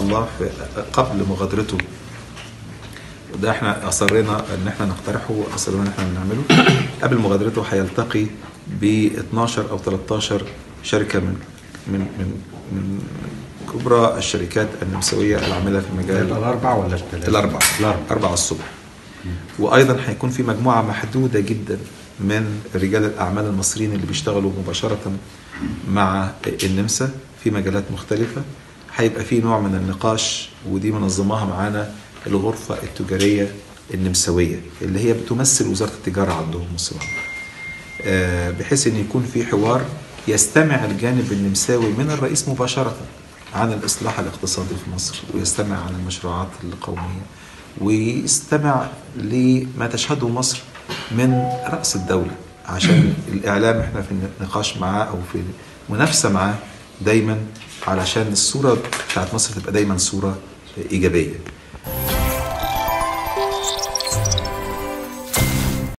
الله في قبل مغادرته وده احنا اصرينا ان احنا نقترحه واصرينا ان احنا نعمله قبل مغادرته هيلتقي ب 12 او 13 شركه من من من من كبرى الشركات النمساويه العامله في مجال الأربعة ولا الثلاثة؟ الأربعة الأربعة أربعة الصبح وأيضا هيكون في مجموعة محدودة جدا من رجال الأعمال المصريين اللي بيشتغلوا مباشرة مع النمسا في مجالات مختلفة هيبقى في نوع من النقاش ودي منظماها معانا الغرفة التجارية النمساوية اللي هي بتمثل وزارة التجارة عندهم الصراحة آه، بحيث ان يكون في حوار يستمع الجانب النمساوي من الرئيس مباشرة عن الإصلاح الاقتصادي في مصر ويستمع عن المشروعات القومية ويستمع لما تشهده مصر من رأس الدولة عشان الإعلام احنا في نقاش معاه أو في منافسة معاه دايما علشان الصورة بتاعت مصر تبقى دايما صورة إيجابية